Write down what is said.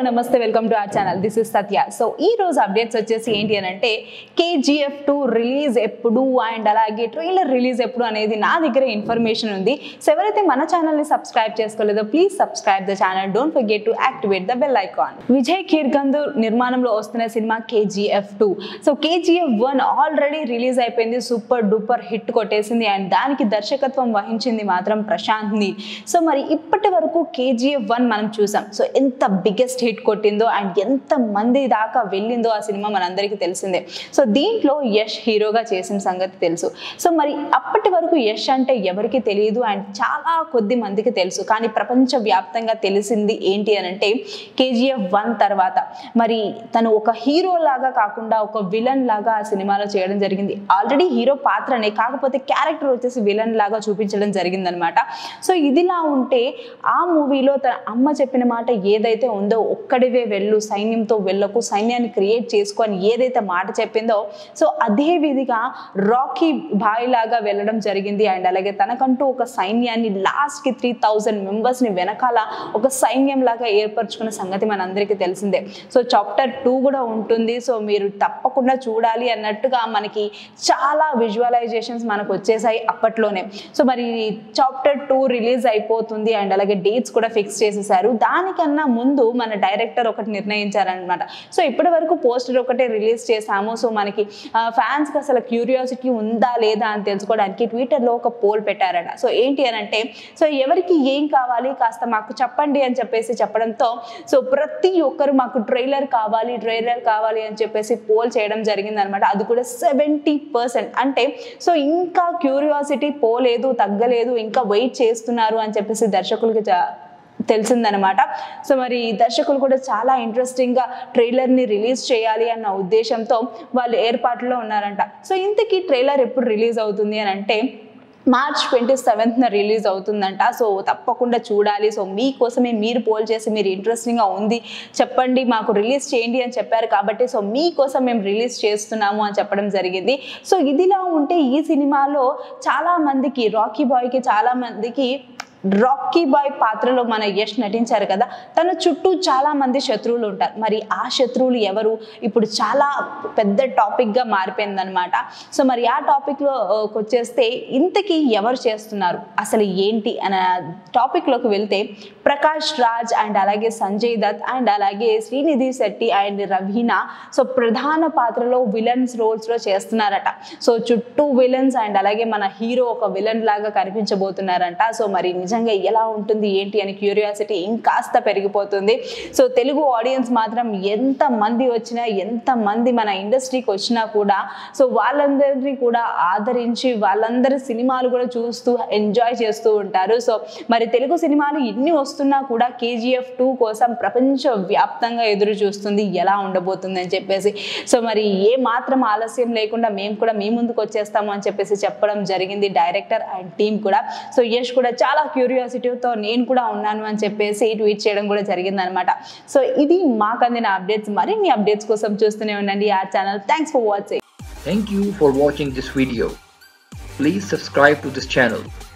నమస్తే welcome to our channel this is Satya so ఈ రోజు అప్డేట్స్ వచ్చేసి ఏంటి అని అంటే కేజీఎఫ్ టూ రిలీజ్ ఎప్పుడు అండ్ అలాగే ట్రైలర్ రిలీజ్ ఎప్పుడు అనేది నా దగ్గర ఇన్ఫర్మేషన్ ఉంది సో ఎవరైతే మన ఛానల్ని సబ్స్క్రైబ్ చేసుకోలేదో please subscribe the channel don't forget to activate the bell icon Vijay Kiragandur నిర్మాణంలో వస్తున్న సినిమా KGF two so KGF one already release అయిపోయింది సూపర్ డూపర్ హిట్ కొట్టేసింది అండ్ దానికి దర్శకత్వం వహించింది మాత్రం ప్రశాంత్ నీల్ సో మరి ఇప్పటి వరకు కేజీఎఫ్ వన్ మనం చూసాం సో ఎంత బిగ్గెస్ట్ హిట్ కొట్టిందో అండ్ ఎంత మంది దాకా వెళ్ళిందో ఆ సినిమా మనందరికీ తెలిసిందే సో దీంట్లో యష్ హీరోగా చేసిన సంగతి తెలుసు సో మరి అప్పటి వరకు యష్ అంటే ఎవరికి తెలియదు అండ్ చాలా కొద్ది మందికి తెలుసు కానీ ప్రపంచ వ్యాప్తంగా తెలిసింది ఏంటి అని అంటే కేజీఎఫ్ వన్ తర్వాత మరి తను ఒక హీరో లాగా కాకుండా ఒక విలన్ లాగా ఆ సినిమాలో చేయడం జరిగింది ఆల్రెడీ హీరో పాత్రనే కాకపోతే క్యారెక్టర్ వచ్చేసి విలన్ లాగా చూపించడం జరిగిందనమాట సో ఇదిలా ఉంటే ఆ మూవీలో తన అమ్మ చెప్పిన మాట ఏదైతే ఉందో ఒక్కడివే వెళ్ళు సైన్యంతో వెళ్ళకు సైన్యాన్ని క్రియేట్ చేసుకొని ఏదైతే మాట చెప్పిందో సో అదే విధిగా రాకీ బాయ్ లాగా వెళ్ళడం జరిగింది అండ్ అలాగే తనకంటూ ఒక సైన్యాన్ని లాస్ట్కి త్రీ థౌజండ్ మెంబర్స్ని వెనకాల ఒక సైన్యం లాగా ఏర్పరచుకున్న సంగతి మనందరికీ తెలిసిందే సో చాప్టర్ టూ కూడా ఉంటుంది సో మీరు తప్పకుండా చూడాలి అన్నట్టుగా మనకి చాలా విజువలైజేషన్స్ మనకు వచ్చేసాయి అప్పట్లోనే సో మరి చాప్టర్ టూ రిలీజ్ అయిపోతుంది అండ్ అలాగే డేట్స్ కూడా ఫిక్స్ చేసేసారు దానికన్నా ముందు మన డైరెక్టర్ ఒకటి నిర్ణయించారనమాట సో ఇప్పటి వరకు పోస్టర్ ఒకటే రిలీజ్ చేసాము సో మనకి ఫ్యాన్స్కి అసలు క్యూరియాసిటీ ఉందా లేదా అని తెలుసుకోవడానికి ట్విట్టర్లో ఒక పోల్ పెట్టారట సో ఏంటి అని అంటే సో ఎవరికి ఏం కావాలి కాస్త మాకు చెప్పండి అని చెప్పేసి చెప్పడంతో సో ప్రతి ఒక్కరు మాకు ట్రైలర్ కావాలి ట్రైలర్ కావాలి అని చెప్పేసి పోల్ చేయడం జరిగింది అనమాట అది కూడా సెవెంటీ పర్సెంట్ అంటే సో ఇంకా క్యూరియాసిటీ పోలేదు తగ్గలేదు ఇంకా వెయిట్ చేస్తున్నారు అని చెప్పేసి దర్శకులకి చ- తెలిసిందనమాట సో మరి దర్శకులు కూడా చాలా ఇంట్రెస్టింగ్గా ట్రైలర్ని రిలీజ్ చేయాలి అన్న ఉద్దేశంతో వాళ్ళు ఏర్పాట్లో ఉన్నారంట సో ఇంతకీ ట్రైలర్ ఎప్పుడు రిలీజ్ అవుతుంది అని అంటే మార్చ్ ట్వంటీ సెవెంత్న రిలీజ్ అవుతుందంట సో తప్పకుండా చూడాలి సో మీకోసమే మీరు పోల్ చేసి మీరు ఇంట్రెస్టింగ్గా ఉంది చెప్పండి మాకు రిలీజ్ చేయండి అని చెప్పారు కాబట్టి సో మీకోసం మేము రిలీజ్ చేస్తున్నాము అని చెప్పడం జరిగింది సో ఇదిలా ఉంటే ఈ సినిమాలో చాలా మందికి రాకీ బాయ్కి చాలా మందికి రాకీ బాయ్ పాత్రలో మన యష్ నటించారు కదా తన చుట్టూ చాలా మంది శత్రువులు ఉంటారు మరి ఆ శత్రువులు ఎవరు ఇప్పుడు చాలా పెద్ద టాపిక్గా మారిపోయిందనమాట సో మరి ఆ టాపిక్లో వచ్చేస్తే ఇంతకీ ఎవరు చేస్తున్నారు అసలు ఏంటి అన్న టాపిక్లోకి వెళ్తే ప్రకాష్ రాజ్ అండ్ అలాగే సంజయ్ దత్ అండ్ అలాగే శ్రీనిధి శెట్టి అండ్ రవీనా సో ప్రధాన పాత్రలో విలన్స్ రోల్స్లో చేస్తున్నారట సో చుట్టూ విలన్స్ అండ్ అలాగే మన హీరో ఒక విలన్ లాగా కనిపించబోతున్నారంట సో మరి నిజంగా ఎలా ఉంటుంది ఏంటి అని క్యూరియాసిటీ ఇంకాస్త పెరిగిపోతుంది సో తెలుగు ఆడియన్స్ మాత్రం ఎంత మంది వచ్చినా ఎంత మంది మన ఇండస్ట్రీకి వచ్చినా కూడా సో వాళ్ళందరినీ కూడా ఆదరించి వాళ్ళందరి సినిమాలు కూడా చూస్తూ ఎంజాయ్ చేస్తూ ఉంటారు సో మరి తెలుగు సినిమాలు ఎన్ని వస్తున్నా కూడా కేజీఎఫ్ టూ కోసం ప్రపంచ వ్యాప్తంగా ఎదురు చూస్తుంది ఎలా ఉండబోతుంది అని చెప్పేసి సో మరి ఏ మాత్రం ఆలస్యం లేకుండా మేము కూడా మీ ముందుకు వచ్చేస్తాము అని చెప్పేసి చెప్పడం జరిగింది డైరెక్టర్ అండ్ టీం కూడా సో యష్ కూడా చాలా క్యూరియాసిటీతో నేను కూడా ఉన్నాను అని చెప్పేసి ట్వీట్ చేయడం కూడా జరిగింది అనమాట సో ఇది మాకు అందిన అప్డేట్స్ మరిన్ని అప్డేట్స్ కోసం చూస్తూనే ఉండండి ఆ channel thanks for watching Thank you for watching this video. Please subscribe to this channel